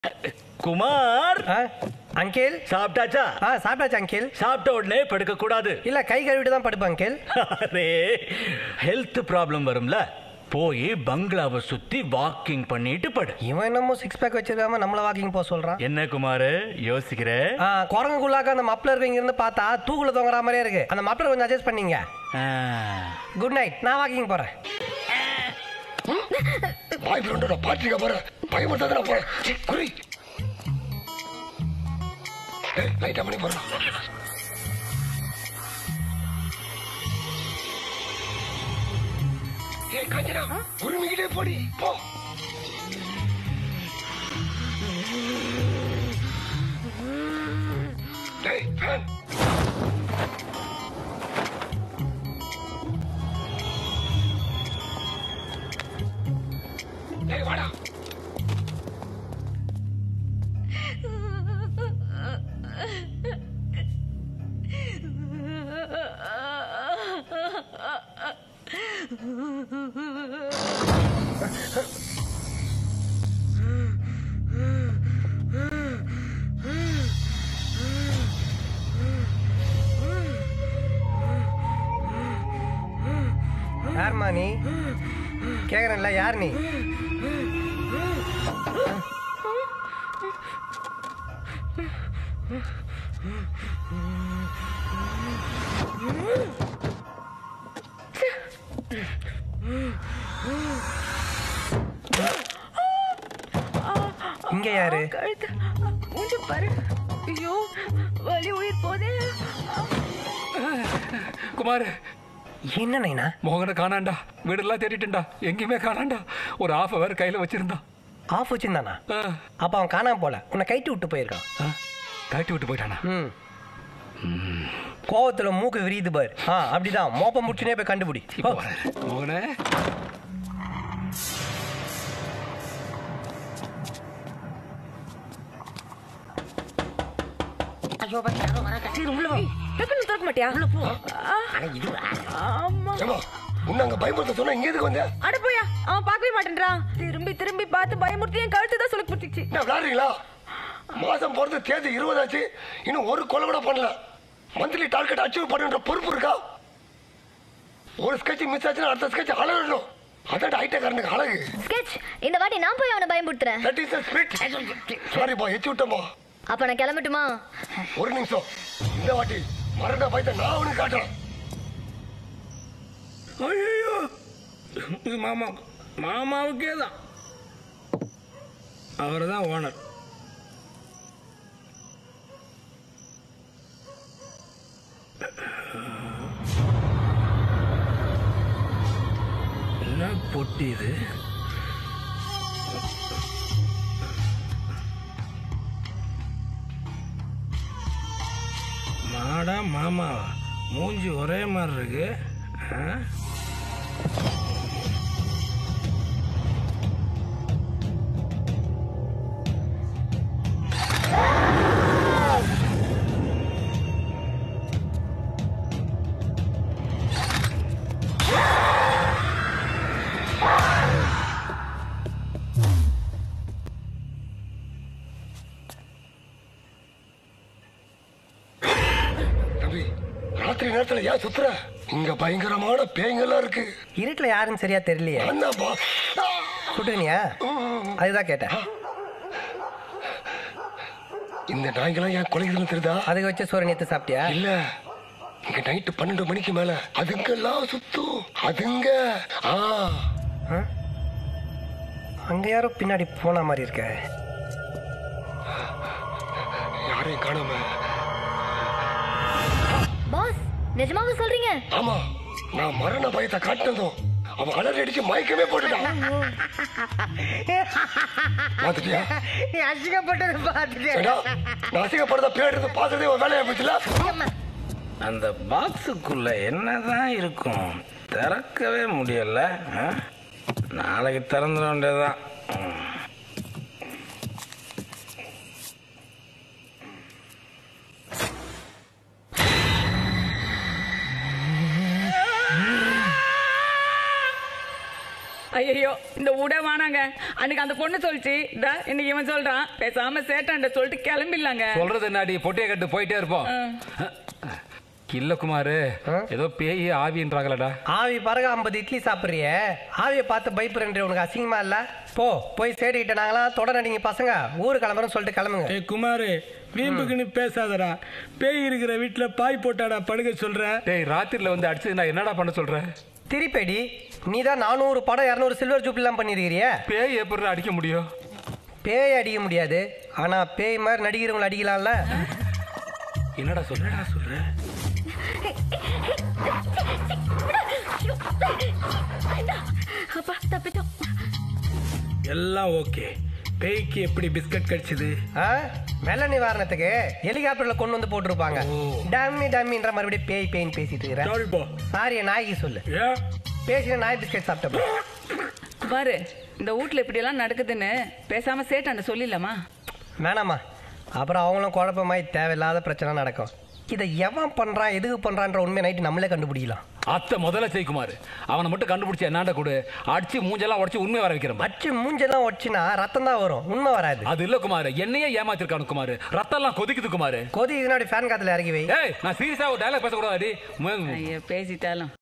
Kumar uncle சாப்பிட்டாச்சா ஆ சாப்பிட்டாச்சு uncle சாப்பிட்ட உடனே படுக்க கூடாது இல்ல கை கழுவிட்டு தான் படுப்பேன் அங்கிள் அரே ஹெல்த் ப்ராப்ளம் வரும்ல போய் பங்களாவை சுத்தி வாக்கிங் பண்ணிட்டு படு இவன் என்னமோ சிக்ஸ் பேக் வச்சிருக்காம நம்மள வாக்கிங் போக சொல்றான் என்ன குமார் யோசிக்கிற ஆ குரங்குள்ளாக்க அந்த மப்ளர் இங்க இருந்து பார்த்தா தூக்குல தொங்குற மாதிரியே இருக்கு அந்த மப்ளர் கொஞ்சம் அட்ஜஸ்ட் பண்ணீங்க குட் நைட் நான் வாக்கிங் போறேன் பாய் ஃப்ரெண்டோட பார்ட்டிக்க போறேன் பயமுறுத்தாத நான் போறேன் சீ, குறி ஏய், லைட்டா பண்ணி போறேன் ஏய் காஞ்சனா உரிமைக்கிட்டே போடி போ டேய் ஃபேன் டேய் வாடா யார்மா நீ கேக்குறேன்ல யார் நீ இங்க யாரு கழுத்து மூஞ்ச பாரு ஐயோ வலி உயிர் போதே குமார் என்ன நைனா மோகனை காணாண்டா வீடெல்லாம் தேடிட்டுண்டா எங்கேயுமே காணாண்டா ஒரு ஆஃப் அவர் கையில வச்சிருந்தான் ஆஃப் வச்சிருந்தானா அப்ப அவன் காணாம போல உன்னை கைட்டு விட்டு போயிருக்கான் கட்டி விட்டு போயிட்டானா ம் கோவத்துல மூக்கு விரியுது பாரு ஆ அப்படிதான் மோப்ப முடிச்சுனே போய் கண்டுபிடி ஓ. மோகனே ஐயோ பாத்தி யாரோ வராங்க சரி உள்ள வா டக்குனு திறக்க மாட்டியா உள்ள போ ஆமா ஏமா உன்னை அங்க பயமுறுத்த சொன்னா இங்க எதுக்கு வந்த அட போயா அவன் பார்க்கவே மாட்டேன்றான் திரும்பி திரும்பி பார்த்து பயமுறுத்தி என் கழுத்து தான் சுளுக்கு பிடிச்சிச்சு என்ன விளையாடுறீங்களா மாசம் பிறந்து தேதி இருபதாச்சு இன்னும் ஒரு கொலை கூட பண்ணல மந்த்லி டார்கெட் அச்சீவ் பண்ணுன்ற பொறுப்பு இருக்கா ஒரு ஸ்கெட்ச் மிஸ் ஆச்சுன்னா அடுத்த ஸ்கெட்ச் அழகணும் அதான் ஐட்டக்காரனுக்கு அழகு ஸ்கெட்ச் இந்த வாட்டி நான் போய் அவனை பயன்படுத்துறேன் தட் இஸ் ஸ்பிரிட் சாரி பா எச்சு விட்டமா அப்ப நான் கிளம்பட்டுமா ஒரு நிமிஷம் இந்த வாட்டி மறந்த பயத்தை நான் அவனுக்கு காட்டுறேன் ஐயோ இது மாமா மாமாவுக்கே தான் அவர் தான் ஓனர் என்ன பொட்டி இது மாடா மாமாவா மூஞ்சி ஒரே மாதிரி இருக்கு ஆ? தம்பி ராத்திரி நேரத்துல ஏன் சுத்துற இங்க பயங்கரமான பேய்ங்கெல்லாம் இருக்கு இருட்டுல யாருன்னு சரியா தெரியலையே அண்ணாப்பா சுட்டுனியா அதுதான் கேட்டேன் இந்த நாய்ங்கெல்லாம் ஏன் கொலைக்குதுன்னு தெரியுதா அதுக்கு வச்ச சோறு நேத்து சாப்பிட்டியா இல்ல இங்க நைட்டு பன்னெண்டு மணிக்கு மேல அதுங்கெல்லாம் சுத்தும் அதுங்க ஆ அங்க யாரோ பின்னாடி போன மாதிரி இருக்க யாரையும் காணாம பாஸ் நிஜமாவா சொல்றீங்க ஆமா நான் மரண பயத்தை காட்டினதும் அவன் அலறி அடிச்சு மயக்கமே போட்டுட்டான் பாத்துட்டியா நீ அசிங்கப்பட்டது ஏடா, பார்த்துட்டேன் நான் அசிங்கப்படுறத பேடுறது பார்த்ததே ஒரு வேலையா போச்சுல அந்த பாக்ஸுக்குள்ள என்னதான் இருக்கும் திறக்கவே முடியல ஆ? நாளைக்கு திறந்துட வேண்டியதுதான் ம். ஐயோ இந்த உட வானாங்க அன்னைக்கு அந்த பொண்ணு சொல்லிச்சு இந்த இன்னைக்கு இவன் சொல்றான் பேசாம சேட்டாண்ட சொல்லிட்டு கிளம்பிடலாங்க சொல்றது என்னடி பொட்டியை கட்டு போயிட்டே இருப்போம் இல்ல குமாரு ஏதோ பேய் ஆவின்றாங்களடா ஆவி பிறகு ஐம்பது இட்லி சாப்பிட்றிய ஆவியை பார்த்து பயப்படுறேன் உனக்கு அசிங்கமா இல்ல போ போய் சேடிக்கிட்ட நாங்களாம் தொடர நீங்க பசங்க ஊரு கிளம்புறோம்னு சொல்லிட்டு கிளம்புங்க ஏய் குமாரு வீம்புக்குன்னு பேசாதடா பேய் இருக்கிற வீட்டுல பாய் போட்டாடா படுக்க சொல்ற டேய் ராத்திரில வந்து அடிச்சு நான் என்னடா பண்ண சொல்ற திருப்பேடி நீ தான் நானூறு படம் இரநூறு சில்வர் ஜூப்லாம் பண்ணியிருக்கிறிய பேய் எப்படி அடிக்க முடியும் பேய் அடிக்க முடியாது ஆனா பேய் மாதிரி நடிக்கிறவங்களை அடிக்கலாம்ல என்னடா சொல்ற சொல்ற அப்பா தப்பிச்சோம் எல்லாம் ஓகே பேய்க்கு எப்படி பிஸ்கட் கிடைச்சது ஆ? வெள்ள நிவாரணத்துக்கு ஹெலிகாப்டர்ல கொண்டு வந்து போட்டிருப்பாங்க டம்மி டம்மின்ற மறுபடியும் பேய் பேய்னு பேசிட்டு இருக்கிறேன் சொல்போ சாரிய நாய்க்கு சொல்லு ஏன் பேசின நாய் பிஸ்கட் சாப்பிட்டப்ப பாரு இந்த வீட்ல இப்படி எல்லாம் நடக்குதுன்னு பேசாம சேட்டாண்ட சொல்லிடலாமா வேணாம்மா அப்புறம் அவங்களும் குழப்பமாய் தேவையில்லாத பிரச்சனை நடக்கும் இதை எவன் பண்றான் எதுக்கு பண்றான்ற உண்மை நைட்டு நம்மளே கண்டுபிடிக்கலாம் அத்தை முதல்ல செய்குமாரு அவனை மட்டும் கண்டுபிடிச்சு என்னாண்ட கொடு அடிச்சு மூஞ்செல்லாம் உடச்சு உண்மை வர வைக்கிறேன் அச்சு மூஞ்செல்லாம் ஒடிச்சுனா ரத்தம் தான் வரும் உண்மை வராது அது இல்ல குமாரு என்னையே ஏமாத்திருக்கானு குமாரு ரத்தம் எல்லாம் கொதிக்குது குமாரு கொதி இதனாடி ஃபேன் காத்துல இறங்கி வை ஏய் நான் சீரியஸா ஒரு டயலாக் பேசக்கூடாது ஐயோ பேசிட்டாலும்